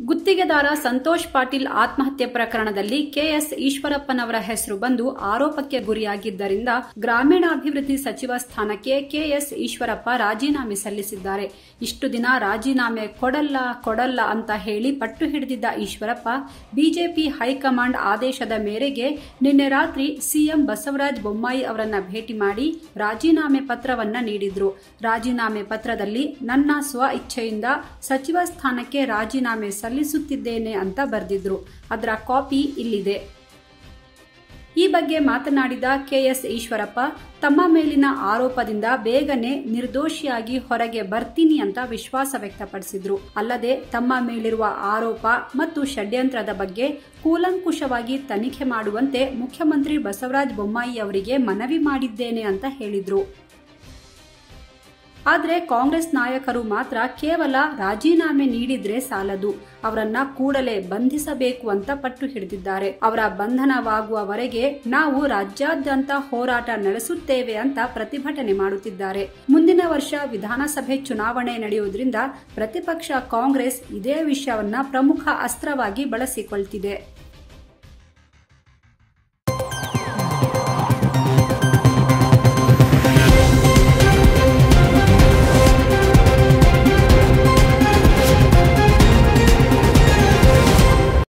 ಗುತ್ತಿಗೆದಾರ ಸಂತೋಷ್ ಪಾಟೀಲ್ ಆತ್ಮಹತ್ಯೆ ಪ್ರಕರಣದಲ್ಲಿ ಕೆಎಸ್ ಈಶ್ವರಪ್ಪನವರ ಹೆಸರು ಬಂದು ಆರೋಪಕ್ಕೆ ಗುರಿಯಾಗಿದ್ದರಿಂದ ಗ್ರಾಮೀಣಾಭಿವೃದ್ಧಿ ಸಚಿವ ಸ್ಥಾನಕ್ಕೆ ಕೆಎಸ್ ಈಶ್ವರಪ್ಪ ರಾಜೀನಾಮೆ ಸಲ್ಲಿಸಿದ್ದಾರೆ ಇಷ್ಟು ದಿನ ರಾಜೀನಾಮೆ ಕೊಡಲ್ಲ ಕೊಡಲ್ಲ ಅಂತ ಹೇಳಿ ಪಟ್ಟು ಹಿಡಿದಿದ್ದ ಈಶ್ವರಪ್ಪ ಬಿಜೆಪಿ ಹೈಕಮಾಂಡ್ ಆದೇಶದ ಮೇರೆಗೆ ನಿನ್ನೆ ರಾತ್ರಿ ಸಿಎಂ ಬಸವರಾಜ ಬೊಮ್ಮಾಯಿ ಅವರನ್ನ ಭೇಟಿ ಮಾಡಿ ರಾಜೀನಾಮೆ ಪತ್ರವನ್ನ ನೀಡಿದ್ರು ರಾಜೀನಾಮೆ ಪತ್ರದಲ್ಲಿ ನನ್ನ ಸ್ವ ಇಚ್ಛೆಯಿಂದ ಸಚಿವ ಸ್ಥಾನಕ್ಕೆ ರಾಜೀನಾಮೆ ಸಲ್ಲಿಸುತ್ತಿದ್ದೇನೆ ಅಂತ ಬರೆದಿದ್ರು ಅದರ ಕಾಪಿ ಇಲ್ಲಿದೆ ಈ ಬಗ್ಗೆ ಮಾತನಾಡಿದ ಕೆಎಸ್ ಈಶ್ವರಪ್ಪ ತಮ್ಮ ಮೇಲಿನ ಆರೋಪದಿಂದ ಬೇಗನೆ ನಿರ್ದೋಷಿಯಾಗಿ ಹೊರಗೆ ಬರ್ತೀನಿ ಅಂತ ವಿಶ್ವಾಸ ವ್ಯಕ್ತಪಡಿಸಿದ್ರು ಅಲ್ಲದೆ ತಮ್ಮ ಮೇಲಿರುವ ಆರೋಪ ಮತ್ತು ಷಡ್ಯಂತ್ರದ ಬಗ್ಗೆ ಕೂಲಂಕುಷವಾಗಿ ತನಿಖೆ ಮಾಡುವಂತೆ ಮುಖ್ಯಮಂತ್ರಿ ಬಸವರಾಜ ಬೊಮ್ಮಾಯಿ ಅವರಿಗೆ ಮನವಿ ಮಾಡಿದ್ದೇನೆ ಅಂತ ಹೇಳಿದ್ರು ಆದರೆ ಕಾಂಗ್ರೆಸ್ ನಾಯಕರು ಮಾತ್ರ ಕೇವಲ ರಾಜೀನಾಮೆ ನೀಡಿದ್ರೆ ಸಾಲದು ಅವರನ್ನ ಕೂಡಲೇ ಬಂಧಿಸಬೇಕು ಅಂತ ಪಟ್ಟು ಹಿಡಿದಿದ್ದಾರೆ ಅವರ ಬಂಧನವಾಗುವವರೆಗೆ ನಾವು ರಾಜ್ಯಾದ್ಯಂತ ಹೋರಾಟ ನಡೆಸುತ್ತೇವೆ ಅಂತ ಪ್ರತಿಭಟನೆ ಮಾಡುತ್ತಿದ್ದಾರೆ ಮುಂದಿನ ವರ್ಷ ವಿಧಾನಸಭೆ ಚುನಾವಣೆ ನಡೆಯುವುದರಿಂದ ಪ್ರತಿಪಕ್ಷ ಕಾಂಗ್ರೆಸ್ ಇದೇ ವಿಷಯವನ್ನ ಪ್ರಮುಖ ಅಸ್ತ್ರವಾಗಿ ಬಳಸಿಕೊಳ್ತಿದೆ